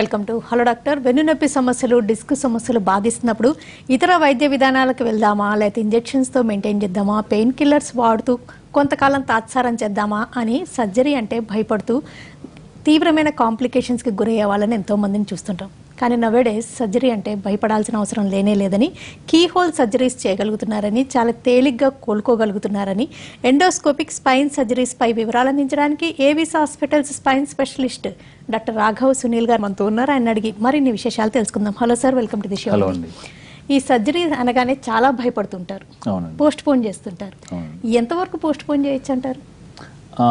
Welcome to hello doctor వెన్నునొప్పి సమస్యలు disc సమస్యలు బాధిస్తున్నప్పుడు ఇతర వైద్య విధానాలకు వెళ్దామా లేకపోతే ఇంజెక్షన్స్తో మెయింటైన్ చేద్దామా పెయిన్ కిల్లర్స్ వాడుతూ కొంతకాలం తాత్సారం చేద్దామా అని సర్జరీ అంటే భయపడుతూ తీవ్రమైన కాంప్లికేషన్స్కి గురయ్యే వాళ్ళని ఎంతో మందిని చూస్తుంటాం కానీ నవేడేస్ సర్జరీ అంటే భయపడాల్సిన అవసరం లేనే లేదని కీ హోల్ సర్జరీస్ చేయగలుగుతున్నారని చాలా తేలిగ్గా కోలుకోగలుగుతున్నారని ఎండోస్కోపిక్ స్పైన్ సర్జరీస్ పై వివరాలు అందించడానికి Avis hospitals spine specialist doctor Raghav Sunil garu మనతో ఉన్నారు ఆయన అడిగి మరిన్ని విశేషాలు తెలుసుకుందాం hello sir welcome to the show hello అండి ఈ సర్జరీ అనగానే చాలా భయపడుతుంటారు అవునండి పోస్ట్ పోన్ చేస్తుంటారు అవును. ఎంతవరకు పోస్ట్ పోన్ చేయొచ్చు అంటారు ఆ,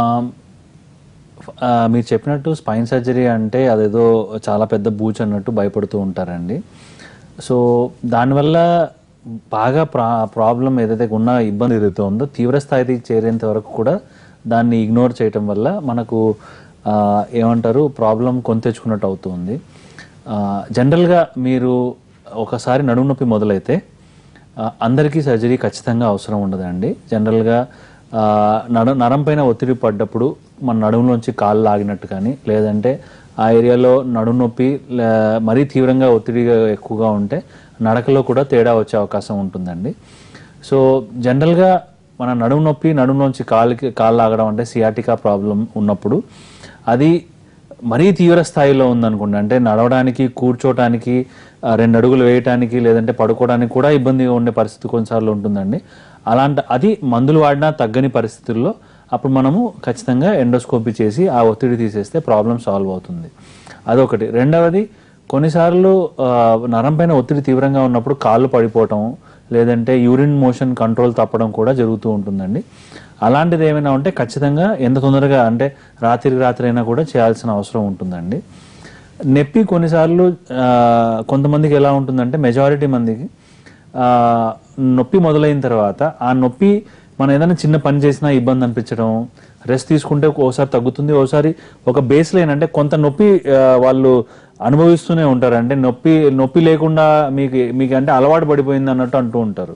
ఆ, మీరు చెప్పినట్టు స్పైన్ సర్జరీ అంటే అదేదో చాలా పెద్ద బూచ్ అన్నట్టు భయపడుతూ ఉంటారండి సో దానివల్ల బాగా ప్రా ప్రాబ్లం ఏదైతే ఉన్న ఇబ్బంది ఏదైతే ఉందో తీవ్ర స్థాయికి చేరేంత వరకు కూడా దాన్ని ఇగ్నోర్ చేయటం వల్ల మనకు ఆ, ఏమంటారు ప్రాబ్లం కొని తెచ్చుకున్నట్టు అవుతుంది ఆ, జనరల్గా మీరు ఒకసారి నడుము నొప్పి మొదలైతే ఆ, అందరికీ సర్జరీ ఖచ్చితంగా అవసరం ఉండదండి జనరల్గా ఆ, నడ నరం పైన ఒత్తిడి పడ్డప్పుడు మన నడుములోంచి కాళ్ళు లాగినట్టు కానీ లేదంటే ఆ ఏరియాలో నడుము నొప్పి లే- మరీ తీవ్రంగా ఒత్తిడిగా ఎక్కువగా ఉంటే నడకలో కూడా తేడా వచ్చే అవకాశం ఉంటుందండి సో జనరల్గా మన నడుము నొప్పి నడుములోంచి కాళ్ళకి కాళ్ళు లాగడం అంటే సియాటికా ప్రాబ్లం ఉన్నప్పుడు అది మరీ తీవ్ర స్థాయిలో ఉందనుకోండి అంటే నడవడానికి కూర్చోటానికి ఆ, రెండు అడుగులు వేయటానికి లేదంటే పడుకోవడానికి కూడా ఇబ్బందిగా ఉండే పరిస్థితి కొన్నిసార్లు ఉంటుందండి అలాంటి అది మందులు వాడినా తగ్గని పరిస్థితుల్లో అప్పుడు మనము ఖచ్చితంగా ఎండోస్కోపీ చేసి ఆ ఒత్తిడి తీసేస్తే ప్రాబ్లం సాల్వ్ అవుతుంది అదొకటి రెండవది కొన్నిసార్లు ఆ, నరం పైన ఒత్తిడి తీవ్రంగా ఉన్నప్పుడు కాళ్ళు పడిపోవటం లేదంటే యూరిన్ మోషన్ కంట్రోల్ తప్పడం కూడా జరుగుతూ ఉంటుందండి అలాంటిది ఏమైనా ఉంటే ఖచ్చితంగా ఎంత తొందరగా అంటే రాత్రికి రాత్రి అయినా కూడా చేయాల్సిన అవసరం ఉంటుందండి నొప్పి కొన్నిసార్లు ఆ, కొంతమందికి ఎలా ఉంటుందంటే మెజారిటీ మందికి ఆ, నొప్పి మొదలైన తర్వాత ఆ నొప్పి మనం ఏదైనా చిన్న పని చేసినా ఇబ్బంది అనిపించడం రెస్ట్ తీసుకుంటే ఓసారి తగ్గుతుంది ఓసారి ఒక బేస్ లైన్ అంటే కొంత నొప్పి ఆ, వాళ్ళు అనుభవిస్తూనే ఉంటారు అంటే నొప్పి నొప్పి లేకుండా మీకు మీకు అంటే అలవాటు పడిపోయింది అన్నట్టు అంటూ ఉంటారు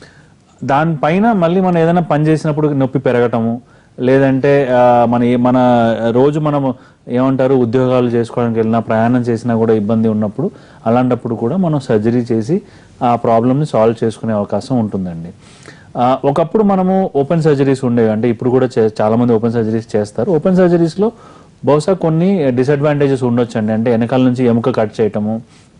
దానిపైన మళ్ళీ మనం ఏదైనా పని చేసినప్పుడు నొప్పి పెరగటము లేదంటే ఆ, మన ఏ- మన రోజు మనం ఏమంటారు ఉద్యోగాలు చేసుకోవడానికి వెళ్ళినా ప్రయాణం చేసినా కూడా ఇబ్బంది ఉన్నప్పుడు అలాంటప్పుడు కూడా మనం సర్జరీ చేసి ఆ ప్రాబ్లమ్ని సాల్వ్ చేసుకునే అవకాశం ఉంటుందండి ఆ, ఒకప్పుడు మనము ఓపెన్ సర్జరీస్ ఉండేవి అంటే ఇప్పుడు కూడా చే- చాలా మంది ఓపెన్ సర్జరీస్ చేస్తారు ఓపెన్ సర్జరీస్లో బహుశా కొన్ని డిసడ్వాంటేజెస్ ఉండొచ్చండి అంటే వెనకాల నుంచి ఎముక కట్ చేయటము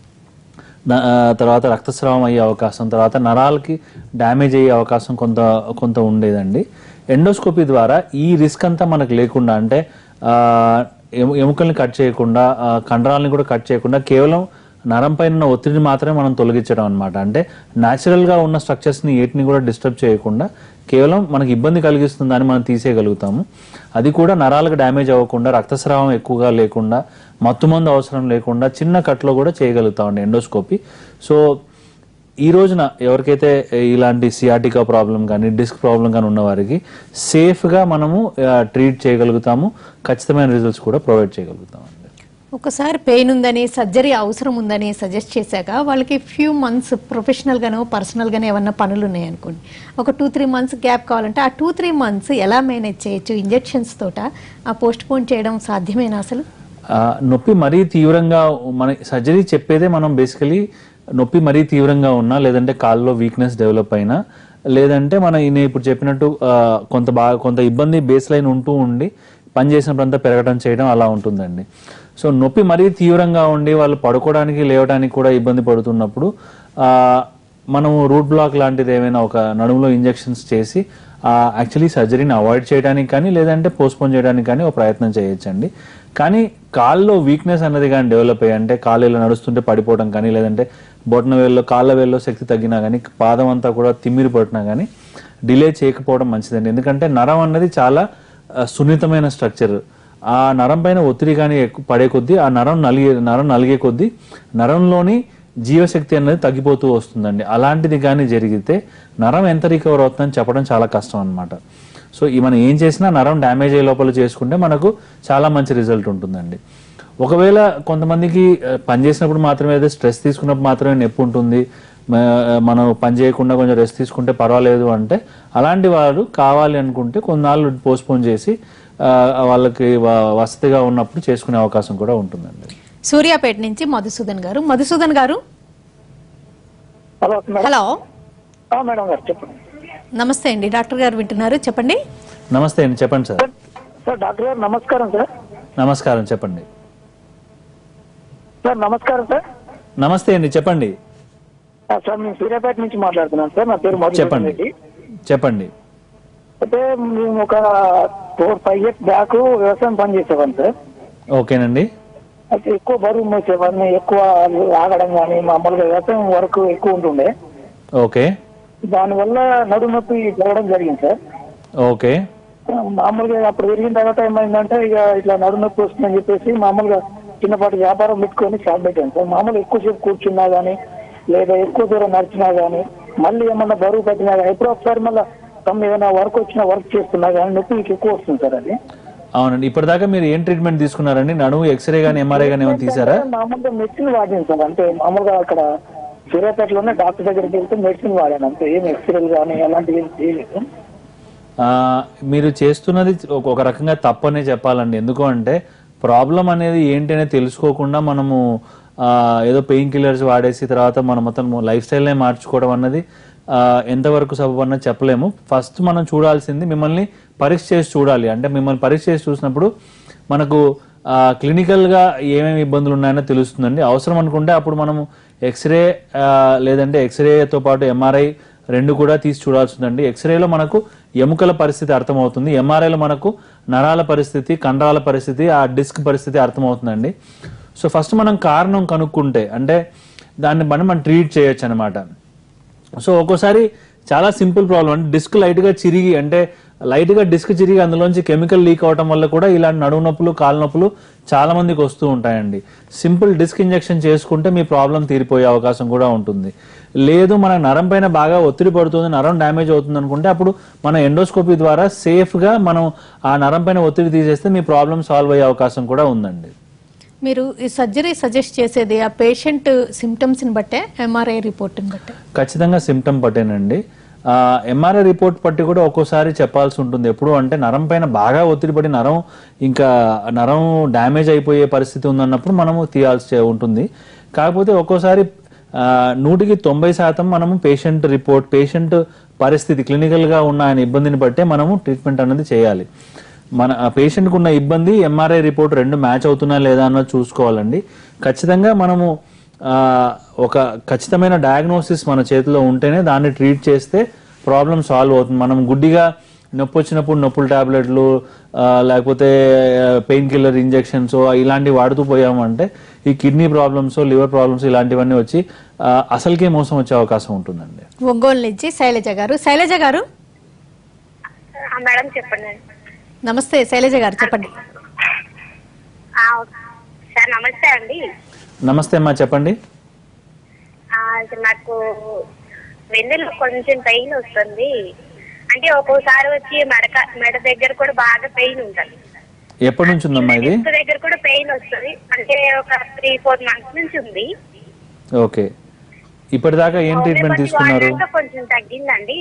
న- ఆ, తర్వాత రక్తస్రావం అయ్యే అవకాశం తర్వాత నరాలకి డ్యామేజ్ అయ్యే అవకాశం కొంత కొంత ఉండేదండి ఎండోస్కోపీ ద్వారా ఈ రిస్క్ అంతా మనకు లేకుండా అంటే ఆ, ఎము- ఎముకల్ని కట్ చేయకుండా ఆ, కండరాలని కూడా కట్ చేయకుండా కేవలం నరం పైన ఉన్న ఒత్తిడిని మాత్రమే మనం తొలగించడం అనమాట అంటే న్యాచురల్గా ఉన్న స్ట్రక్చర్స్ని ఏటిని కూడా డిస్టర్బ్ చేయకుండా కేవలం మనకి ఇబ్బంది కలిగిస్తుందని మనం తీసేయగలుగుతాము అది కూడా నరాలకు డ్యామేజ్ అవ్వకుండా రక్తస్రావం ఎక్కువగా లేకుండా మత్తుమందు అవసరం లేకుండా చిన్న కట్లో కూడా చేయగలుగుతామండి ఎండోస్కోపీ సో ఈ రోజున ఎవరికైతే ఇలాంటి సియాటికా ప్రాబ్లం కానీ డిస్క్ ప్రాబ్లం కానీ ఉన్న వారికి సేఫ్గా మనము ట్రీట్ చేయగలుగుతాము ఖచ్చితమైన రిజల్ట్స్ కూడా ప్రొవైడ్ చేయగలుగుతామండి ఒకసారి పెయిన్ ఉందని సర్జరీ అవసరం ఉందని సజెస్ట్ చేశాక వాళ్ళకి ఫ్యూ మంత్స్ ప్రొఫెషనల్గానో పర్సనల్గానో ఏమన్నా పనులు ఉన్నాయనుకోండి ఒక టూ త్రీ మంత్స్ గ్యాప్ కావాలంటే ఆ టూ త్రీ మంత్స్ ఎలా మేనేజ్ చేయొచ్చు ఇంజెక్షన్స్ తోట ఆ పోస్ట్ పోన్ చేయడం సాధ్యమేనా అసలు ఆ, నొప్పి మరీ తీవ్రంగా మన సర్జరీ చెప్పేదే మనం బేసికలీ నొప్పి మరీ తీవ్రంగా ఉన్నా లేదంటే కాల్లో వీక్నెస్ డెవలప్ అయినా లేదంటే మన నేను ఇప్పుడు చెప్పినట్టు ఆ, కొంత బాగా కొంత ఇబ్బంది బేస్ లైన్ ఉంటూ ఉండి పని చేసినప్పుడంతా పెరగడం చేయడం అలా ఉంటుందండి సో నొప్పి మరీ తీవ్రంగా ఉండి వాళ్ళు పడుకోవడానికి లేవడానికి కూడా ఇబ్బంది పడుతున్నప్పుడు ఆ, మనం రూట్ బ్లాక్ లాంటిది ఏమైనా ఒక నడుములో ఇంజెక్షన్స్ చేసి యాక్చువల్లీ సర్జరీని అవాయిడ్ చేయడానికి కానీ లేదంటే పోస్ట్పోన్ చేయడానికి కానీ ఒక ప్రయత్నం చేయొచ్చండి కానీ కాల్లో వీక్నెస్ అన్నది కానీ డెవలప్ అయ్యి అంటే కాళ్ళు ఇలా నడుస్తుంటే పడిపోవడం కానీ లేదంటే బొటన వేల్లో కాళ్ళ వేల్లో శక్తి తగ్గినా కానీ పాదం అంతా కూడా తిమ్మిరి పట్టినా కానీ డిలే చేయకపోవడం మంచిదండి ఎందుకంటే నరం అన్నది చాలా ఆ, సున్నితమైన స్ట్రక్చర్ ఆ నరం పైన ఒత్తిడి కానీ ఎక్కువ పడే కొద్దీ ఆ నరం నలిగే నరం నలిగే కొద్దీ నరంలోని జీవశక్తి అనేది తగ్గిపోతూ వస్తుందండి అలాంటిది కానీ జరిగితే నరం ఎంత రికవర్ అవుతుందని చెప్పడం చాలా కష్టం అన్నమాట సో ఈ మనం ఏం చేసినా నరం డ్యామేజ్ అయ్యే లోపల చేసుకుంటే మనకు చాలా మంచి రిజల్ట్ ఉంటుందండి ఒకవేళ కొంతమందికి ఆ, పని చేసినప్పుడు మాత్రమే అదే స్ట్రెస్ తీసుకున్నప్పుడు మాత్రమే నొప్పి ఉంటుంది మ- మనం పని చేయకుండా కొంచెం రెస్ట్ తీసుకుంటే పర్వాలేదు అంటే అలాంటి వారు కావాలి అనుకుంటే కొన్నాళ్ళు పోస్ట్పోన్ చేసి ఆ, వాళ్ళకి వ- వసతిగా ఉన్నప్పుడు చేసుకునే అవకాశం కూడా ఉంటుందండి సూర్యాపేట నుంచి మధుసూదన్ గారు మధుసూదన్ గారు హలో మేడం హలో ఆ, మేడం గారు చెప్పండి నమస్తే అండి డాక్టర్ గారు వింటున్నారు చెప్పండి నమస్తే అండి చెప్పండి సార్ సార్ సార్ డాక్టర్ గారు నమస్కారం సార్ నమస్కారం చెప్పండి సార్ నమస్కారం సార్ నమస్తే అండి చెప్పండి ఆ, సార్ నేను సూర్యాపేట నుంచి మాట్లాడుతున్నాను సార్ నా పేరు మధుసూదన్ చెప్పండి రెడ్డి చెప్పండి అయితే మేము ఒక ఫోర్ ఫైవ్ ఇయర్స్ బ్యాక్ వ్యవసాయం పని చేసేవాళ్ళం సార్ ఓకేనండి అయితే ఎక్కువ బరువు మోసేవాడిని ఎక్కువ ఆగడం కానీ మామూలుగా వ్యవసాయం వర్క్ ఎక్కువ ఉంటుండే ఓకే దానివల్ల నడుము నొప్పి జరగడం జరిగింది సార్ ఓకే మామూలుగా అప్పుడు పెరిగిన తర్వాత ఏమైందంటే ఇక ఇట్లా నడుము నొప్పి వస్తుందని చెప్పేసి మామూలుగా చిన్నపాటి వ్యాపారం పెట్టుకొని షాప్ పెట్టాను సార్ మామూలుగా ఎక్కువసేపు కూర్చున్నా గానీ లేదా ఎక్కువ దూరం నడిచినా గానీ మళ్ళీ ఏమన్నా బరువు పట్టినా కానీ ఎప్పుడో ఒకసారి మళ్ళీ తమ ఏదైనా వర్క్ వచ్చినా వర్క్ చేస్తున్నా కానీ నొప్పి మీకు ఎక్కువ వస్తుంది సార్ అది అవునండి ఇప్పటిదాకా మీరు ఏం ట్రీట్మెంట్ తీసుకున్నారండి నడుము ఎక్స్రే కానీ ఎంఆర్ఐ కానీ ఏమైనా తీసారా మామూలుగా మెడిసిన్ వాడాను సార్ అంటే మామూలుగా అక్కడ సూర్యాపేటలోనే డాక్టర్ దగ్గరికి వెళ్తే మెడిసిన్ వాడాను అంతే ఏం ఎక్స్రేలు కానీ అలాంటివి ఏం చేయలేదు ఆ, మీరు చేస్తున్నది ఒక- ఒక రకంగా తప్పనే చెప్పాలండి ఎందుకు అంటే ప్రాబ్లం అనేది ఏంటి అనేది తెలుసుకోకుండా మనము ఆ, ఏదో పెయిన్ కిల్లర్స్ వాడేసి తర్వాత మనం మొత్తం లైఫ్ స్టైల్నే మార్చుకోవడం అన్నది ఆ, ఎంతవరకు సబబు అన్నది చెప్పలేము ఫస్ట్ మనం చూడాల్సింది మిమ్మల్ని పరీక్ష చేసి చూడాలి అంటే మిమ్మల్ని పరీక్ష చేసి చూసినప్పుడు మనకు ఆ, క్లినికల్గా ఏమేమి ఇబ్బందులు ఉన్నాయో తెలుస్తుందండి అవసరం అనుకుంటే అప్పుడు మనము ఎక్స్రే ఆ, లేదంటే ఎక్స్రేతో పాటు ఎంఆర్ఐ రెండు కూడా తీసి చూడాల్సి ఉందండి ఎక్స్రేలో మనకు ఎముకల పరిస్థితి అర్థమవుతుంది ఎంఆర్ఐలో మనకు నరాల పరిస్థితి కండరాల పరిస్థితి ఆ డిస్క్ పరిస్థితి అర్థమవుతుందండి సో ఫస్ట్ మనం కారణం కనుక్కుంటే అంటే దాన్ని బట్టి మనం ట్రీట్ చేయొచ్చు అనమాట సో ఒక్కోసారి చాలా సింపుల్ ప్రాబ్లం అంటే డిస్క్ లైట్గా చిరిగి అంటే లైట్గా డిస్క్ చిరిగి అందులోంచి కెమికల్ లీక్ అవటం వల్ల కూడా ఇలాంటి నడుము నొప్పులు కాలు నొప్పులు చాలా మందికి వస్తూ ఉంటాయండి సింపుల్ డిస్క్ ఇంజెక్షన్ చేసుకుంటే మీ ప్రాబ్లం తీరిపోయే అవకాశం కూడా ఉంటుంది లేదు మన నరం పైన బాగా ఒత్తిడి పడుతుంది నరం డ్యామేజ్ అవుతుంది అనుకుంటే అప్పుడు మన ఎండోస్కోపీ ద్వారా సేఫ్గా మనం ఆ నరం పైన ఒత్తిడి తీసేస్తే మీ ప్రాబ్లం సాల్వ్ అయ్యే అవకాశం కూడా ఉందండి మీరు ఈ సర్జరీ సజెస్ట్ చేసేది ఆ పేషెంట్ సిమ్టమ్స్ని బట్టే ఎంఆర్ఐ రిపోర్ట్ని బట్టే ఖచ్చితంగా సిమ్టమ్ పట్టేనండి ఎంఆర్ఐ రిపోర్ట్ పట్టి కూడా ఒక్కోసారి చెప్పాల్సి ఉంటుంది ఎప్పుడు అంటే నరం పైన బాగా ఒత్తిడి పడి నరం ఇంకా నరం డ్యామేజ్ అయిపోయే పరిస్థితి ఉందన్నప్పుడు మనము తీయాల్సి ఉంటుంది కాకపోతే ఒక్కోసారి ఆ, నూటికి తొంభై శాతం మనము పేషెంట్ రిపోర్ట్ పేషెంట్ పరిస్థితి క్లినికల్గా ఉన్న ఆయన ఇబ్బందిని బట్టే మనము ట్రీట్మెంట్ అనేది చేయాలి మన ఆ పేషెంట్కి ఉన్న ఇబ్బంది ఎంఆర్ఐ రిపోర్ట్ రెండు మ్యాచ్ అవుతున్నా లేదా అన్నది చూసుకోవాలండి ఖచ్చితంగా మనము ఆ, ఒక ఖచ్చితమైన డయాగ్నోసిస్ మన చేతిలో ఉంటేనే దాన్ని ట్రీట్ చేస్తే ప్రాబ్లం సాల్వ్ అవుతుంది మనం గుడ్డిగా నొప్పి వచ్చినప్పుడు నొప్పుల టాబ్లెట్లు ఆ, లేకపోతే పెయిన్ కిల్లర్ ఇంజెక్షన్స్ ఇలాంటివి వాడుతూ పోయామంటే ఈ కిడ్నీ ప్రాబ్లమ్స్ లివర్ ప్రాబ్లమ్స్ ఇలాంటివన్నీ వచ్చి ఆ, అసలుకే మోసం వచ్చే అవకాశం ఉంటుందండి ఒంగోలు నుంచి శైలజ గారు శైలజ గారు ఆ, మేడం చెప్పండి నమస్తే శైలజ గారు చెప్పండి ఆ, సార్ నమస్తే అండి నమస్తే అమ్మా చెప్పండి ఆ, అది నాకు వెన్నెల కొంచెం పెయిన్ వస్తుంది అంటే ఒక్కోసారి వచ్చి మెడక మెడ దగ్గర కూడా బాగా పెయిన్ ఉంటుంది ఎప్పటి నుంచి ఉందమ్మా ఇది డిస్క్ దగ్గర కూడా పెయిన్ వస్తుంది అంటే ఒక త్రీ ఫోర్ మంత్స్ నుంచి ఉంది ఓకే ఇప్పటిదాకా ఏం ట్రీట్మెంట్ హోమియోపతి తీసుకున్నారు వాడాక కొంచెం తగ్గిందండి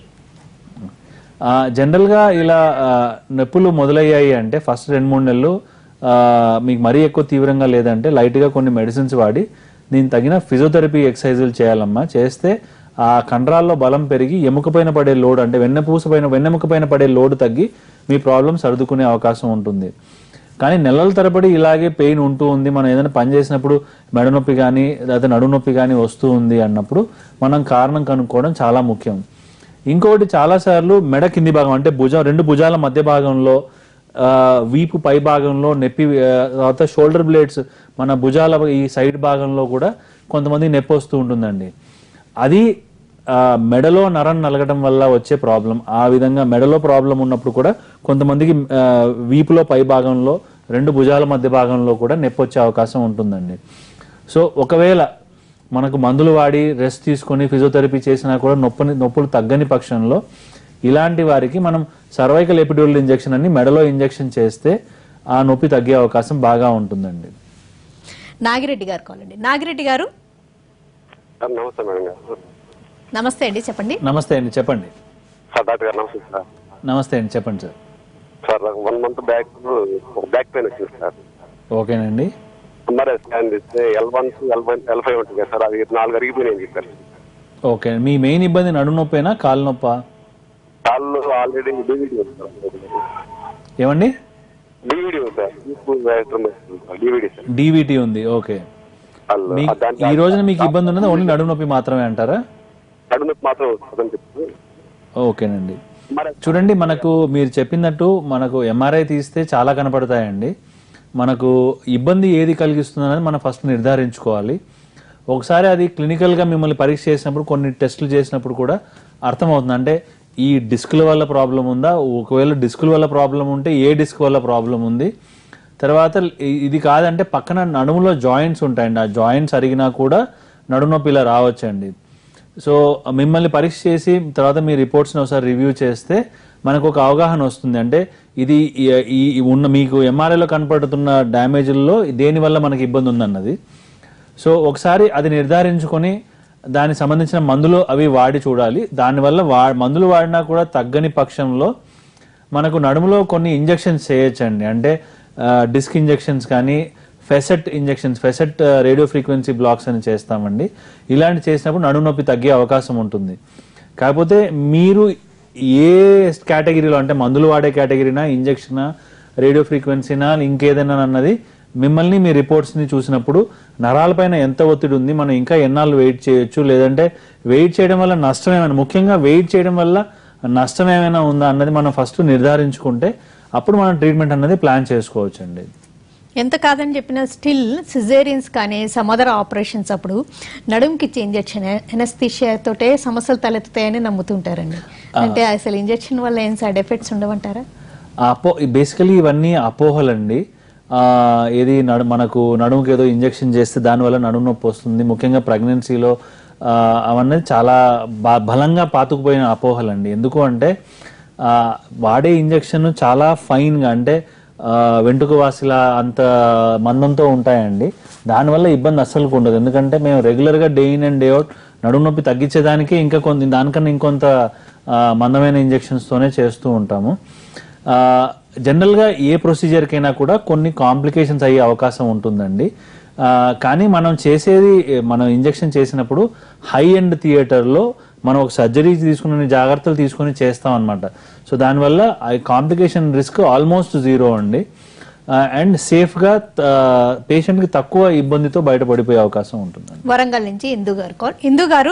ఆ, జనరల్గా ఇలా ఆ, నొప్పులు మొదలయ్యాయి అంటే ఫస్ట్ రెండు మూడు నెలలు ఆ, మీకు మరీ ఎక్కువ తీవ్రంగా లేదంటే లైట్గా కొన్ని మెడిసిన్స్ వాడి దీనికి తగిన ఫిజియోథెరపీ ఎక్సర్సైజులు చేయాలమ్మా చేస్తే ఆ కండరాల్లో బలం పెరిగి ఎముక పైన పడే లోడ్ అంటే వెన్నపూస పైన వెన్నెముక పైన పడే లోడ్ తగ్గి మీ ప్రాబ్లం సర్దుకునే అవకాశం ఉంటుంది కానీ నెలల తరబడి ఇలాగే పెయిన్ ఉంటూ ఉంది మనం ఏదైనా పని చేసినప్పుడు మెడ నొప్పి కానీ లేదా నడు నొప్పి కానీ వస్తూ ఉంది అన్నప్పుడు మనం కారణం కనుక్కోవడం చాలా ముఖ్యం ఇంకొకటి చాలాసార్లు మెడ కింది భాగం అంటే భుజం రెండు భుజాల మధ్య భాగంలో ఆ, వీపు పై భాగంలో నొప్పి ఆ, తర్వాత షోల్డర్ బ్లేడ్స్ మన భుజాల ఈ సైడ్ భాగంలో కూడా కొంతమంది నొప్పి వస్తూ ఉంటుందండి అది ఆ, మెడలో నరం నలగడం వల్ల వచ్చే ప్రాబ్లం ఆ విధంగా మెడలో ప్రాబ్లం ఉన్నప్పుడు కూడా కొంతమందికి ఆ, వీపులో పై భాగంలో రెండు భుజాల మధ్య భాగంలో కూడా నొప్పి వచ్చే అవకాశం ఉంటుందండి సో ఒకవేళ మనకు మందులు వాడి రెస్ట్ తీసుకొని ఫిజియోథెరపీ చేసినా కూడా నొప్పిని నొప్పులు తగ్గని పక్షంలో ఇలాంటి వారికి మనం సర్వైకల్ ఎపిడ్యూరల్ ఇంజెక్షన్ అని మెడలో ఇంజెక్షన్ చేస్తే ఆ నొప్పి తగ్గే అవకాశం బాగా ఉంటుందండి నాగిరెడ్డి గారు కావాలండి నాగిరెడ్డి గారు సార్ నమస్తే మేడం గారు నమస్తే అండి చెప్పండి నమస్తే అండి చెప్పండి సార్ డాక్టర్ గారు నమస్తే సార్ నమస్తే అండి చెప్పండి సార్ సార్ నాకు one month back back pain వచ్చింది సార్ ఓకేనండి ఎంఆర్ఐ స్కాన్ తీస్తే L one L one L five ఉంటుంది కదా సార్ అది నాలుగు అరిగిపోయినాయి చెప్పారు ఓకే మీ మెయిన్ ఇబ్బంది నడుము నొప్పేనా కాలు నొప్పా కాళ్ళు ఆల్రెడీ డివిడి ఉంది సార్ ఏమండి డివిడి ఉంది సార్ డివిడి సార్ డీవీటీ ఉంది ఓకే కాళ్ళు మీ ఆ దాంట్లో ఈ రోజున మీకు ఇబ్బంది ఉన్నది ఓన్లీ నడుము నొప్పి మాత్రమే అంటారా నడుము నొప్పి మాత్రం వస్తుందని చెప్తుంది ఓకేనండి మరి చూడండి మనకు మీరు చెప్పినట్టు మనకు ఎంఆర్ఐ తీస్తే చాలా కనపడతాయండి మనకు ఇబ్బంది ఏది కలిగిస్తుంది అనేది మనం ఫస్ట్ నిర్ధారించుకోవాలి ఒకసారి అది క్లినికల్గా మిమ్మల్ని పరీక్ష చేసినప్పుడు కొన్ని టెస్టులు చేసినప్పుడు కూడా అర్థమవుతుంది అంటే ఈ డిస్కుల వల్ల ప్రాబ్లం ఉందా ఒకవేళ డిస్కుల వల్ల ప్రాబ్లం ఉంటే ఏ డిస్క్ వల్ల ప్రాబ్లం ఉంది తర్వాత ఇ- ఇది కాదంటే పక్కన నడుములో జాయింట్స్ ఉంటాయండి ఆ జాయింట్స్ అరిగినా కూడా నడుము నొప్పి ఇలా రావచ్చండి సో మిమ్మల్ని పరీక్ష చేసి తర్వాత మీ రిపోర్ట్స్ని ఒకసారి రివ్యూ చేస్తే మనకు ఒక అవగాహన వస్తుంది అంటే ఇది ఈ- ఈ ఈ ఉన్న మీకు ఎంఆర్ఐలో కనపడుతున్న డ్యామేజ్ల్లో దేని వల్ల మనకి ఇబ్బంది ఉందన్నది సో ఒకసారి అది నిర్ధారించుకొని దానికి సంబంధించిన మందులు అవి వాడి చూడాలి దానివల్ల వా మందులు వాడినా కూడా తగ్గని పక్షంలో మనకు నడుములో కొన్ని ఇంజెక్షన్స్ చేయొచ్చండి అంటే డిస్క్ ఇంజెక్షన్స్ కానీ facet injections facet radio frequency blocks అని చేస్తామండి ఇలాంటి చేసినప్పుడు నడుము నొప్పి తగ్గే అవకాశం ఉంటుంది కాకపోతే మీరు ఏ కేటగిరీలో అంటే మందులు వాడే కేటగిరీనా ఇంజెక్షనా రేడియో ఫ్రీక్వెన్సీనా ఇంకేదైనా అన్నది మిమ్మల్ని మీ రిపోర్ట్స్ని చూసినప్పుడు నరాలపైన ఎంత ఒత్తిడి ఉంది మనం ఇంకా ఎన్నాళ్ళు వెయిట్ చేయొచ్చు లేదంటే వెయిట్ చేయడం వల్ల నష్టం ఏమైనా ముఖ్యంగా వెయిట్ చేయడం వల్ల నష్టం ఏమైనా ఉందా అన్నది మనం ఫస్ట్ నిర్ధారించుకుంటే అప్పుడు మనం ట్రీట్మెంట్ అన్నది ప్లాన్ చేసుకోవచ్చు అండి ఎంత కాదని చెప్పినా స్టిల్ సిజేరియన్స్ కానీ సమదర ఆపరేషన్స్ అప్పుడు నడుముకి ఇచ్చే ఇంజెక్షన్ ఎనస్థిషియా తోటే సమస్యలు తలెత్తుతాయని నమ్ముతుంటారండి అంటే అసలు ఇంజెక్షన్ వల్ల ఏం సైడ్ ఎఫెక్ట్స్ ఉండవంటారా ఆ అపో బేసికలీ ఇవన్నీ అపోహలండి ఆ, ఏది నడు మనకు నడుముకి ఏదో ఇంజెక్షన్ చేస్తే దానివల్ల నడుము నొప్పి వస్తుంది ముఖ్యంగా ప్రెగ్నెన్సీలో ఆ, అవన్నీ చాలా బ- బలంగా పాతుకుపోయిన అపోహలండి ఎందుకు అంటే ఆ, వాడే ఇంజెక్షన్ చాలా ఫైన్గా అంటే ఆ, వెంట్రుక వాసిలా అంత మందంతో ఉంటాయండి దానివల్ల ఇబ్బంది అస్సలు ఉండదు ఎందుకంటే మేము రెగ్యులర్గా day in and day out నడుము నొప్పి తగ్గించేదానికి ఇంకా కొంత దానికన్నా ఇంకొంత ఆ, మందమైన ఇంజెక్షన్స్తోనే చేస్తూ ఉంటాము ఆ, జనరల్గా ఏ ప్రొసీజర్కైనా కూడా కొన్ని కాంప్లికేషన్స్ అయ్యే అవకాశం ఉంటుందండి ఆ, కానీ మనం చేసేది మనం ఇంజెక్షన్ చేసినప్పుడు హై ఎండ్ థియేటర్లో మనం ఒక సర్జరీ తీసుకునే జాగ్రత్తలు తీసుకొని చేస్తాం అనమాట సో దానివల్ల ఆ కాంప్లికేషన్ రిస్క్ ఆల్మోస్ట్ జీరో అండి అండ్ సేఫ్గా పేషెంట్కి తక్కువ ఇబ్బందితో బయటపడిపోయే అవకాశం ఉంటుందండి వరంగల్ నుంచి ఇందు గారు కాల్ ఇందు గారు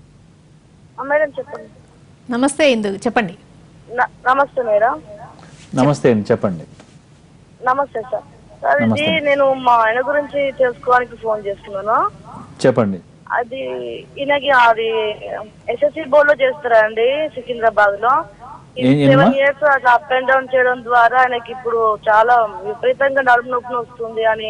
మేడం చెప్పండి నమస్తే ఇందు చెప్పండి న- నమస్తే మేడం నమస్తే అండి చెప్పండి నమస్తే సార్ సార్ ఇది నమస్తే. నేను మా ఆయన గురించి తెలుసుకోవడానికి ఫోన్ చేస్తున్నాను చెప్పండి అది ఈయనకి అది ఎస్ఎస్సి బోర్డ్ లో చేస్తారా అండి సికింద్రాబాద్ లో ఏ- ఏమ్మా? సెవెన్ ఇయర్స్ అట్లా అప్ అండ్ డౌన్ చేయడం ద్వారా ఆయనకి ఇప్పుడు చాలా విపరీతంగా నడుము నొప్పి వస్తుంది అని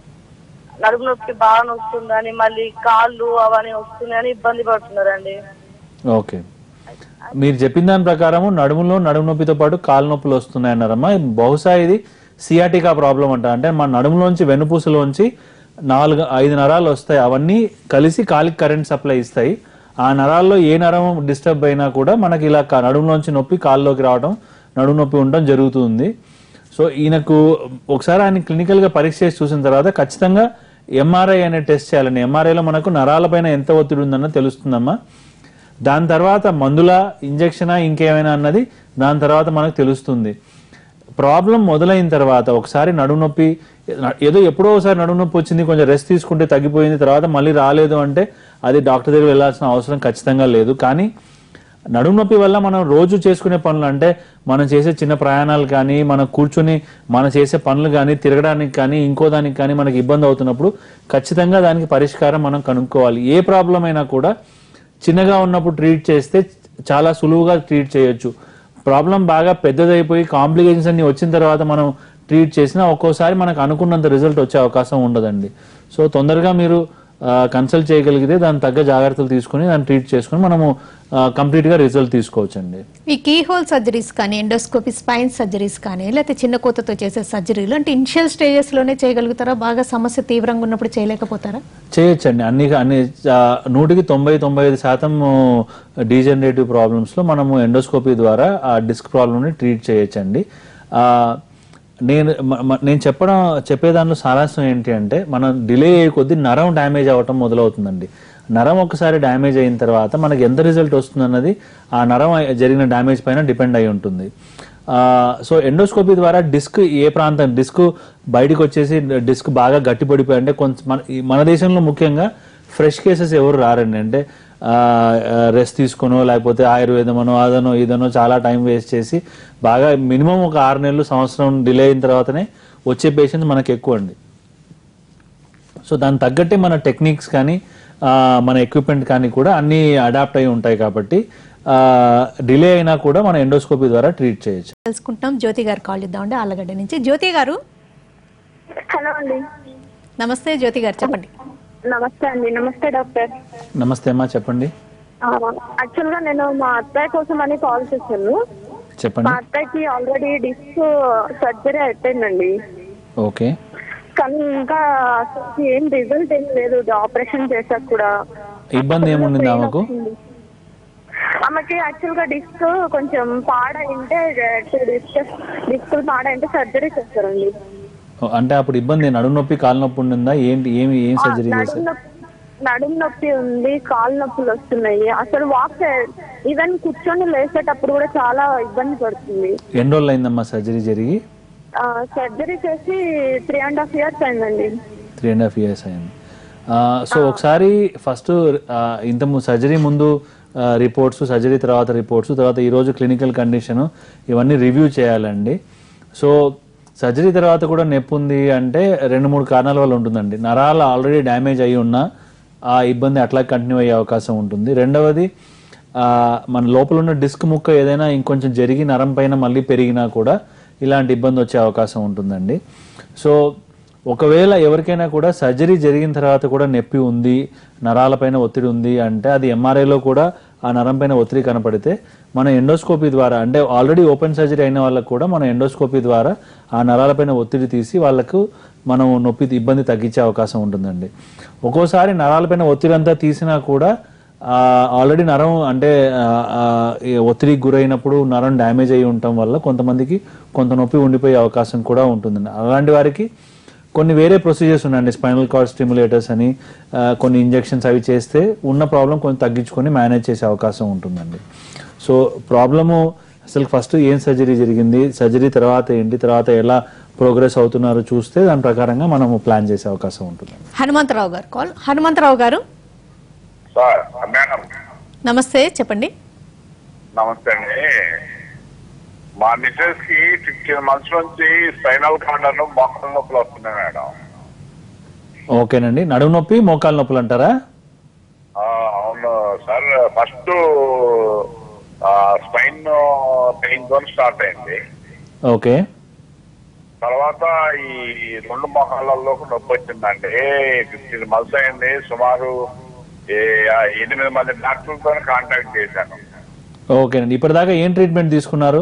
నడుము నొప్పి బాగా వస్తుంది అని మళ్ళీ కాళ్ళు అవన్నీ వస్తున్నాయి అని ఇబ్బంది పడుతున్నారండి ఓకే మీరు చెప్పిన దాని ప్రకారము నడుములో నడుము నొప్పితో పాటు కాలు నొప్పులు వస్తున్నాయన్నారమ్మా బహుశా ఇది సియాటికా ప్రాబ్లం అంట అంటే మన నడుములోంచి వెన్నుపూసలోంచి నాలుగు ఐదు నరాలు వస్తాయి అవన్నీ కలిసి కాలికి కరెంట్ సప్లై ఇస్తాయి ఆ నరాల్లో ఏ నరం డిస్టర్బ్ అయినా కూడా మనకి ఇలా క- నడుములోంచి నొప్పి కాల్లోకి రావడం నడుము నొప్పి ఉండడం జరుగుతుంది సో ఈయనకు ఒకసారి ఆయన క్లినికల్గా పరీక్ష చేసి చూసిన తర్వాత ఖచ్చితంగా ఎంఆర్ఐ అనే టెస్ట్ చేయాలండి ఎంఆర్ఐలో మనకు నరాలపైన ఎంత ఒత్తిడి ఉందన్న తెలుస్తుందమ్మా దాని తర్వాత మందుల ఇంజెక్షనా ఇంకేమైనా అన్నది దాని తర్వాత మనకు తెలుస్తుంది ప్రాబ్లం మొదలైన తర్వాత ఒకసారి నడుము నొప్పి ఏదో ఎప్పుడో ఒకసారి నడుము నొప్పి వచ్చింది కొంచెం రెస్ట్ తీసుకుంటే తగ్గిపోయింది తర్వాత మళ్ళీ రాలేదు అంటే అది డాక్టర్ దగ్గర వెళ్ళాల్సిన అవసరం ఖచ్చితంగా లేదు కానీ నడుము నొప్పి వల్ల మనం రోజు చేసుకునే పనులు అంటే మనం చేసే చిన్న ప్రయాణాలు కానీ మనం కూర్చుని మనం చేసే పనులు కానీ తిరగడానికి కానీ ఇంకో దానికి కానీ మనకి ఇబ్బంది అవుతున్నప్పుడు ఖచ్చితంగా దానికి పరిష్కారం మనం కనుక్కోవాలి ఏ ప్రాబ్లం అయినా కూడా చిన్నగా ఉన్నప్పుడు ట్రీట్ చేస్తే చాలా సులువుగా ట్రీట్ చేయొచ్చు ప్రాబ్లం బాగా పెద్దదైపోయి కాంప్లికేషన్స్ అన్ని వచ్చిన తర్వాత మనం ట్రీట్ చేసినా ఒక్కోసారి మనకు అనుకున్నంత రిజల్ట్ వచ్చే అవకాశం ఉండదండి సో తొందరగా మీరు కన్సల్ట్ చేయగలిగితే దాని తగ్గ జాగ్రత్తలు తీసుకొని దాన్ని ట్రీట్ చేసుకొని మనము కంప్లీట్గా రిజల్ట్ తీసుకోవచ్చండి ఈ కీ హోల్ సర్జరీస్ కానీ ఎండోస్కోపీ స్పైన్ సర్జరీస్ కానీ లేకపోతే చిన్న కోతతో చేసే సర్జరీలు అంటే ఇనిషియల్ స్టేజెస్ లోనే చేయగలుగుతారా బాగా సమస్య తీవ్రంగా ఉన్నప్పుడు చేయలేకపోతారా చేయొచ్చండి అన్ని అన్ని ఆ, నూటికి తొంభై తొంభై ఐదు శాతం డీజనరేటివ్ ప్రాబ్లమ్స్లో మనము ఎండోస్కోపీ ద్వారా ఆ డిస్క్ ప్రాబ్లమ్ని ట్రీట్ చేయొచ్చండి ఆ, నేను మ- మ- నేను చెప్పడం చెప్పే దానిలో సారాంశం ఏంటి అంటే మనం డిలే అయ్యే కొద్దీ నరం డ్యామేజ్ అవ్వటం మొదలవుతుందండి నరం ఒకసారి డ్యామేజ్ అయిన తర్వాత మనకి ఎంత రిజల్ట్ వస్తుంది అన్నది ఆ నరం అయి- జరిగిన డ్యామేజ్ పైన డిపెండ్ అయి ఉంటుంది సో ఎండోస్కోపీ ద్వారా డిస్క్ ఏ ప్రాంతం డిస్క్ బయటకు వచ్చేసి డిస్క్ బాగా గట్టిపడిపోయి అంటే కొంత మన ఈ మన దేశంలో ముఖ్యంగా ఫ్రెష్ కేసెస్ ఎవరు రారండి అంటే రెస్ట్ తీసుకొనో లేకపోతే ఆయుర్వేదమనో అదనో ఇదనో చాలా టైం వేస్ట్ చేసి బాగా మినిమం ఒక ఆరు నెలలు సంవత్సరం డిలే అయిన తర్వాతనే వచ్చే పేషెంట్స్ మనకు ఎక్కువ అండి సో దానికి తగ్గట్టే మన టెక్నిక్స్ కానీ ఆ, మన ఎక్విప్మెంట్ కానీ కూడా అన్నీ అడాప్ట్ అయి ఉంటాయి కాబట్టి డిలే అయినా కూడా మన ఎండోస్కోపీ ద్వారా ట్రీట్ చేయొచ్చు తెలుసుకుంటాం జ్యోతి గారు కాల్ చేద్దామండి ఆళ్ళగడ్డ నుంచి జ్యోతి గారు హలో అండి నమస్తే జ్యోతి గారు చెప్పండి నమస్తే అండి నమస్తే డాక్టర్ నమస్తే అమ్మా చెప్పండి యాక్చువల్ గా నేను మా అత్తయ్య కోసం అని కాల్ చేశాను మా చెప్పండి అత్తయ్యకి ఆల్రెడీ డిస్క్ సర్జరీ అయిపోయిందండి ఓకే కానీ ఇంకా అసలు ఏం రిజల్ట్ ఏం లేదు ఆపరేషన్ చేశాక కూడా ఇబ్బంది ఏముండింది ఆమెకు ఆమెకి యాక్చువల్ గా డిస్క్ కొంచెం పాడైంటే టూ డిస్క్ డిస్క్ పాడైంటే సర్జరీ చేస్తారండి ఓ, అంటే అప్పుడు ఇబ్బంది నడుము నొప్పి కాలు నొప్పి ఉండిందా ఏంటి ఏమి ఏం సర్జరీ నడుము చేశారు నొప్పి నడుము నొప్పి ఉంది కాలు నొప్పులు వస్తున్నాయి అసలు వాక్ ఈవెన్ కూర్చొని లేచేటప్పుడు కూడా చాలా ఇబ్బంది పడుతుంది ఎన్ని రోజులు అయిందమ్మా సర్జరీ జరిగి సర్జరీ చేసి త్రీ అండ్ హాఫ్ ఇయర్స్ అయిందండి త్రీ అండ్ హాఫ్ ఇయర్స్ అయింది సో ఒకసారి ఫస్ట్ ఇంత సర్జరీ ముందు రిపోర్ట్స్ సర్జరీ తర్వాత రిపోర్ట్స్ తర్వాత ఈరోజు క్లినికల్ కండిషన్ ఇవన్నీ రివ్యూ చేయాలండి సో సర్జరీ తర్వాత కూడా నొప్పి ఉంది అంటే రెండు మూడు కారణాల వల్ల ఉంటుందండి నరాలు ఆల్రెడీ డ్యామేజ్ అయి ఉన్నా ఆ ఇబ్బంది అట్లా కంటిన్యూ అయ్యే అవకాశం ఉంటుంది రెండవది ఆ, మన లోపల ఉన్న డిస్క్ ముక్క ఏదైనా ఇంకొంచెం జరిగి నరం పైన మళ్ళీ పెరిగినా కూడా ఇలాంటి ఇబ్బంది వచ్చే అవకాశం ఉంటుందండి సో ఒకవేళ ఎవరికైనా కూడా సర్జరీ జరిగిన తర్వాత కూడా నొప్పి ఉంది నరాలపైన ఒత్తిడి ఉంది అంటే అది ఎంఆర్ఐలో కూడా ఆ నరం పైన ఒత్తిడి కనపడితే మన ఎండోస్కోపీ ద్వారా అంటే ఆల్రెడీ ఓపెన్ సర్జరీ అయిన వాళ్ళకు కూడా మన ఎండోస్కోపీ ద్వారా ఆ నరాలపైన ఒత్తిడి తీసి వాళ్ళకు మనం నొప్పి ఇబ్బంది తగ్గించే అవకాశం ఉంటుందండి ఒక్కోసారి నరాలపైన ఒత్తిడి అంతా తీసినా కూడా ఆల్రెడీ నరం అంటే ఆ, ఆ, ఈ ఒత్తిడికి గురైనప్పుడు నరం డ్యామేజ్ అయి ఉండటం వల్ల కొంతమందికి కొంత నొప్పి ఉండిపోయే అవకాశం కూడా ఉంటుందండి అలాంటి వారికి కొన్ని వేరే ప్రొసీజర్స్ ఉన్నాయండి స్పైనల్ కార్డ్ స్టిమ్యులేటర్స్ అని ఆ, కొన్ని ఇంజెక్షన్స్ అవి చేస్తే ఉన్న ప్రాబ్లం కొంచెం తగ్గించుకొని మేనేజ్ చేసే అవకాశం ఉంటుందండి సో ప్రాబ్లము అసలు ఫస్ట్ ఏం సర్జరీ జరిగింది సర్జరీ తర్వాత ఏంటి తర్వాత ఎలా ప్రోగ్రెస్ అవుతున్నారో చూస్తే దాని ప్రకారంగా మనము ప్లాన్ చేసే అవకాశం ఉంటుంది హనుమంతరావు గారు కాల్ హనుమంతరావు గారు సార్ మేడం నమస్తే చెప్పండి నమస్తే అండి మా మిసెస్ కి ఫిఫ్టీన్ మంత్స్ నుంచి స్పైనల్ కార్డర్ మొక్కల నొప్పులు వస్తున్నాయి మేడం ఓకేనండి నడుము నొప్పి మోకాలు నొప్పులు అంటారా ఆ, అవును సార్ ఫస్ట్ స్పైన్ పెయిన్ తో స్టార్ట్ అయింది ఓకే తర్వాత ఈ రెండు మొహాలలో నొప్పి వచ్చిందండి ఫిఫ్టీన్ మంత్స్ అయింది సుమారు ఏ, ఆ, ఎనిమిది మంది డాక్టర్లతో కాంటాక్ట్ చేశాను ఓకేనండి ఇప్పటిదాకా ఏం ట్రీట్మెంట్ తీసుకున్నారు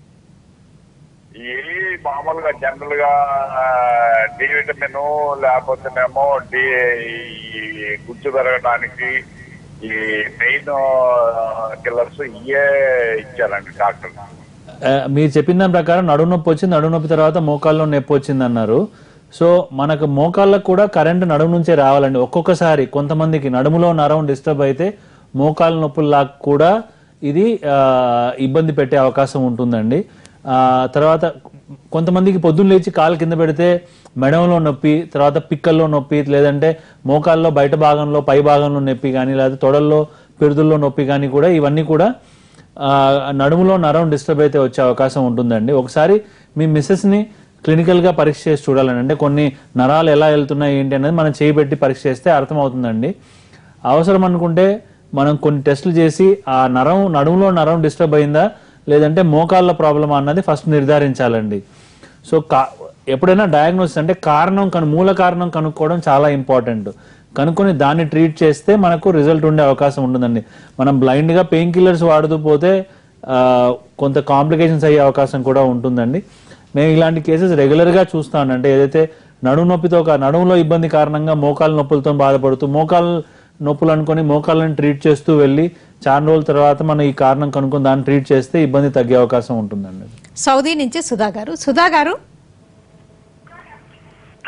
ఈ మామూలుగా జనరల్ గా డి విటమిన్ లేకపోతేనేమో డి ఈ గుజ్జు పెరగడానికి ఈ పెయిన్ కిల్లర్స్ ఇయే ఇచ్చారండి డాక్టర్ ఆ, మీరు చెప్పిన దాని ప్రకారం నడుము నొప్పి వచ్చింది నడుము నొప్పి తర్వాత మోకాల్లో నొప్పి వచ్చింది అన్నారు సో మనకు మోకాళ్ళకు కూడా కరెంట్ నడుము నుంచే రావాలండి ఒక్కొక్కసారి కొంతమందికి నడుములో నరం డిస్టర్బ్ అయితే మోకాళ్ళ నొప్పుల్లా కూడా ఇది ఆ, ఇబ్బంది పెట్టే అవకాశం ఉంటుందండి ఆ, తర్వాత కొంతమందికి పొద్దున్న లేచి కాలు కింద పెడితే మెడంలో నొప్పి తర్వాత పిక్కల్లో నొప్పి లేదంటే మోకాల్లో బయట భాగంలో పై భాగంలో నొప్పి కానీ లేదా తొడల్లో పిరుదుల్లో నొప్పి కానీ కూడా ఇవన్నీ కూడా ఆ, నడుములో నరం డిస్టర్బ్ అయితే వచ్చే అవకాశం ఉంటుందండి ఒకసారి మీ మిస్సెస్ని క్లినికల్గా పరీక్ష చేసి చూడాలండి అంటే కొన్ని నరాలు ఎలా వెళ్తున్నాయి ఏంటి అనేది మనం చేయబెట్టి పరీక్ష చేస్తే అర్థమవుతుందండి అవసరం అనుకుంటే మనం కొన్ని టెస్టులు చేసి ఆ నరం నడుములో నరం డిస్టర్బ్ అయిందా లేదంటే మోకాళ్ళ ప్రాబ్లమ్ అన్నది ఫస్ట్ నిర్ధారించాలండి సో కా ఎప్పుడైనా డయాగ్నోసిస్ అంటే కారణం కను మూల కారణం కనుక్కోవడం చాలా ఇంపార్టెంట్ కనుక్కొని దాన్ని ట్రీట్ చేస్తే మనకు రిజల్ట్ ఉండే అవకాశం ఉంటుందండి మనం బ్లైండ్గా పెయిన్ కిల్లర్స్ వాడుతూ పోతే ఆ, కొంత కాంప్లికేషన్స్ అయ్యే అవకాశం కూడా ఉంటుందండి మేము ఇలాంటి కేసెస్ రెగ్యులర్గా చూస్తాను అంటే ఏదైతే నడుము నొప్పితో కా- నడుములో ఇబ్బంది కారణంగా మోకాలు నొప్పులతో బాధపడుతూ మోకాలు నొప్పులు అనుకొని మోకాళ్ళని ట్రీట్ చేస్తూ వెళ్ళి చాలా రోజుల తర్వాత మనం ఈ కారణం కనుక్కొని దాన్ని ట్రీట్ చేస్తే ఇబ్బంది తగ్గే అవకాశం ఉంటుందండి సౌదీ నుంచి సుధా గారు సుధా గారు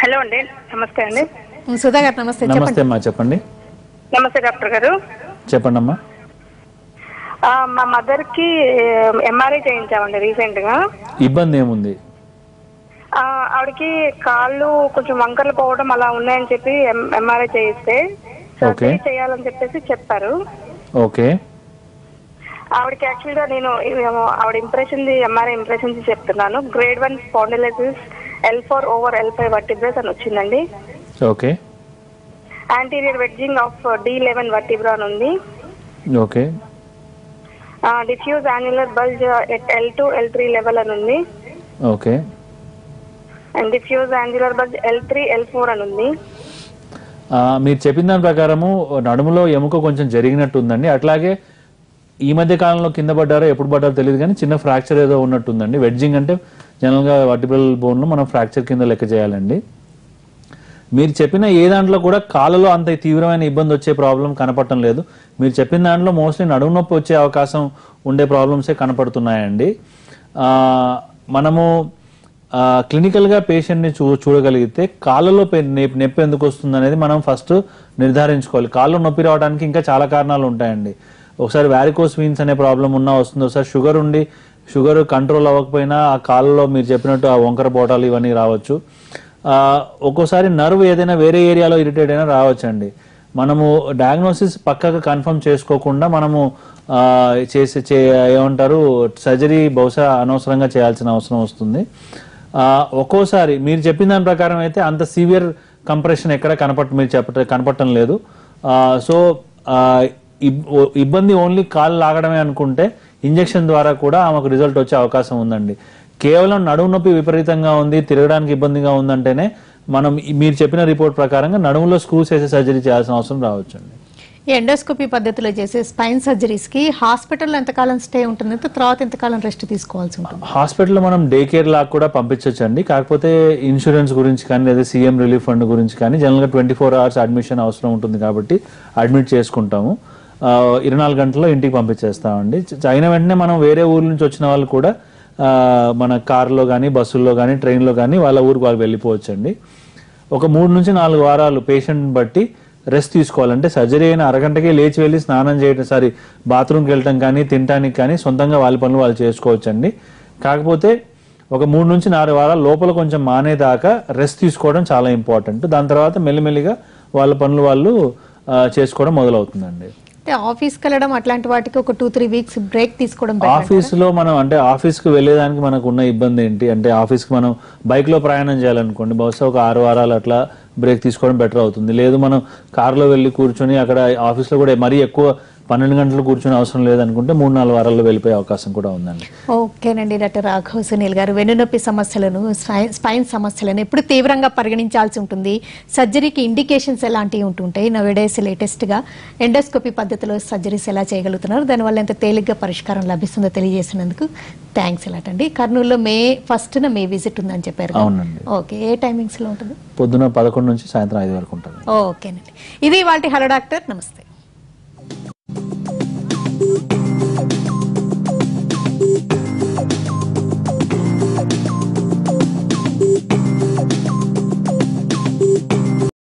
హలో అండి నమస్తే అండి సుధా గారు నమస్తే నమస్తే చెప్పండి అమ్మా చెప్పండి నమస్తే డాక్టర్ గారు చెప్పండి అమ్మా ఆ, మా మదర్ కి ఎంఆర్ఐ చేయించామండి రీసెంట్ గా ఇబ్బంది ఏముంది ఆ, ఆవిడకి కాళ్ళు కొంచెం వంకర్లు పోవడం అలా ఉన్నాయని చెప్పి ఎంఆర్ఐ చేయిస్తే సర్జరీ చేయాలని చెప్పేసి చెప్పారు ఓకే ఆవిడకి యాక్చువల్ గా నేను ఇవేమో ఆవిడ ఇంప్రెషన్ ఎంఆర్ఐ ఇంప్రెషన్ చెప్తున్నాను grade one spondylosis L four over L five vertebrae అని వచ్చిందండి okay anterior wedging of D eleven vertebra అని ఉంది okay diffuse annular bulge at L two L three level అని ఉంది okay and diffuse angular bulge L three L four అని ఉంది ఆ, మీరు చెప్పిన దాని ప్రకారము నడుములో ఎముక కొంచెం జరిగినట్టు ఉందండి అట్లాగే ఈ మధ్య కాలంలో కింద పడ్డారో ఎప్పుడు పడ్డారో తెలియదు కానీ చిన్న ఫ్రాక్చర్ ఏదో ఉన్నట్టుందండి వెడ్జింగ్ అంటే జనరల్గా వర్టిబుల్ బోన్లో మనం ఫ్రాక్చర్ కింద లెక్క చేయాలండి మీరు చెప్పిన ఏ దాంట్లో కూడా కాళ్ళలో అంత తీవ్రమైన ఇబ్బంది వచ్చే ప్రాబ్లం కనపడటం లేదు మీరు చెప్పిన దాంట్లో మోస్ట్లీ నడుము నొప్పి వచ్చే అవకాశం ఉండే ప్రాబ్లమ్సే కనపడుతున్నాయండి ఆ, మనము ఆ, క్లినికల్గా పేషెంట్ని చూ చూడగలిగితే కాళ్ళలో పె- నొప్పి నొప్పి ఎందుకు వస్తుంది అనేది మనం ఫస్ట్ నిర్ధారించుకోవాలి కాళ్ళు నొప్పి రావడానికి ఇంకా చాలా కారణాలు ఉంటాయండి ఒకసారి వ్యారికోస్ వీన్స్ అనే ప్రాబ్లం ఉన్నా వస్తుంది ఒకసారి షుగర్ ఉండి షుగర్ కంట్రోల్ అవ్వకపోయినా ఆ కాళ్ళలో మీరు చెప్పినట్టు ఆ వంకర పోటాలు ఇవన్నీ రావచ్చు ఆ, ఒక్కోసారి నర్వ్ ఏదైనా వేరే ఏరియాలో ఇరిటేట్ అయినా రావచ్చండి మనము డయాగ్నోసిస్ పక్కగా కన్ఫర్మ్ చేసుకోకుండా మనము ఆ, చేసే చే ఏమంటారు సర్జరీ బహుశా అనవసరంగా చేయాల్సిన అవసరం వస్తుంది ఆ, ఒక్కోసారి మీరు చెప్పిన దాని ప్రకారం అయితే అంత సివియర్ కంప్రెషన్ ఎక్కడ కనపట్ మీరు చెప్పట కనపడటం లేదు ఆ, సో ఆ, ఇబ్- ఓ- ఇబ్బంది ఓన్లీ కాలు లాగడమే అనుకుంటే ఇంజెక్షన్ ద్వారా కూడా ఆమెకు రిజల్ట్ వచ్చే అవకాశం ఉందండి కేవలం నడుము నొప్పి విపరీతంగా ఉంది తిరగడానికి ఇబ్బందిగా ఉందంటేనే మనం ఈ- మీరు చెప్పిన రిపోర్ట్ ప్రకారంగా నడుములో స్క్రూస్ వేసే సర్జరీ చేయాల్సిన అవసరం రావచ్చండి ఈ ఎండోస్కోపీ పద్ధతిలో చేసే స్పైన్ సర్జరీస్ కి హాస్పిటల్లో ఎంతకాలం స్టే ఉంటుంది తర్వాత ఎంతకాలం రెస్ట్ తీసుకోవాల్సి ఉంటుంది హాస్పిటల్లో మనం డే కేర్ లాగా కూడా పంపించవచ్చండి కాకపోతే ఇన్సూరెన్స్ గురించి కానీ లేదా సీఎం రిలీఫ్ ఫండ్ గురించి కానీ జనరల్గా ట్వంటీ ఫోర్ అవర్స్ అడ్మిషన్ అవసరం ఉంటుంది కాబట్టి అడ్మిట్ చేసుకుంటాము ఆ, ఇరవై నాలుగు గంటల్లో ఇంటికి పంపించేస్తామండి చ- అయిన వెంటనే మనం వేరే ఊరు నుంచి వచ్చిన వాళ్ళు కూడా ఆ, మన కార్లో కానీ బస్సుల్లో కానీ ట్రైన్లో కానీ వాళ్ళ ఊరికి వాళ్ళు వెళ్ళిపోవచ్చండి ఒక మూడు నుంచి నాలుగు వారాలు పేషెంట్ బట్టి రెస్ట్ తీసుకోవాలంటే సర్జరీ అయిన అరగంటకే లేచి వెళ్ళి స్నానం చేయడం సారీ బాత్రూమ్కి వెళ్ళటం కానీ తినడానికి కానీ సొంతంగా వాళ్ళ పనులు వాళ్ళు చేసుకోవచ్చండి కాకపోతే ఒక మూడు నుంచి నాలుగు వారాల లోపల కొంచెం మానేదాకా రెస్ట్ తీసుకోవడం చాలా ఇంపార్టెంట్ దాని తర్వాత మెల్లిమెల్లిగా వాళ్ళ పనులు వాళ్ళు ఆ, చేసుకోవడం మొదలవుతుందండి అంటే ఆఫీస్కి వెళ్ళడం అట్లాంటి వాటికి ఒక టూ త్రీ వీక్స్ బ్రేక్ తీసుకోవడం better ఆఫీస్ లో మనం అంటే ఆఫీస్ కి వెళ్ళేదానికి మనకు ఉన్న ఇబ్బంది ఏంటి అంటే ఆఫీస్ కి మనం బైక్ లో ప్రయాణం చేయాలనుకోండి బహుశా ఒక ఆరు వారాలు అట్లా బ్రేక్ తీసుకోవడం బెటర్ అవుతుంది లేదు మనం కారులో వెళ్ళి కూర్చొని అక్కడ ఆఫీస్ లో కూడా మరీ ఎక్కువ పన్నెండు గంటలు కూర్చొని అవసరం లేదనుకుంటే మూడు నాలుగు వారాల్లో వెళ్ళిపోయే అవకాశం కూడా ఉందండి ఓకేనండి డాక్టర్ రాఘవ్ సునీల్ గారు వెన్నునొప్పి సమస్యలను స్పై- స్పైన్ సమస్యలను ఎప్పుడు తీవ్రంగా పరిగణించాల్సి ఉంటుంది సర్జరీకి ఇండికేషన్స్ ఎలాంటివి ఉంటుంటాయి నవేడేస్ లేటెస్ట్గా ఎండోస్కోపీ పద్ధతిలో సర్జరీస్ ఎలా చేయగలుగుతున్నారు దానివల్ల ఎంత తేలిగ్గా పరిష్కారం లభిస్తుందో తెలియజేసినందుకు థ్యాంక్స్ ఎలాటండి కర్నూలులో మే ఫస్ట్న మే విజిట్ ఉందని చెప్పారు కదా? అవునండి. ఓకే ఏ టైమింగ్స్లో ఉంటుంది పొద్దున పదకొండు నుంచి సాయంత్రం ఐదు వరకు ఉంటుంది ఓకేనండి ఇది వాటి హలో డాక్టర్ నమస్తే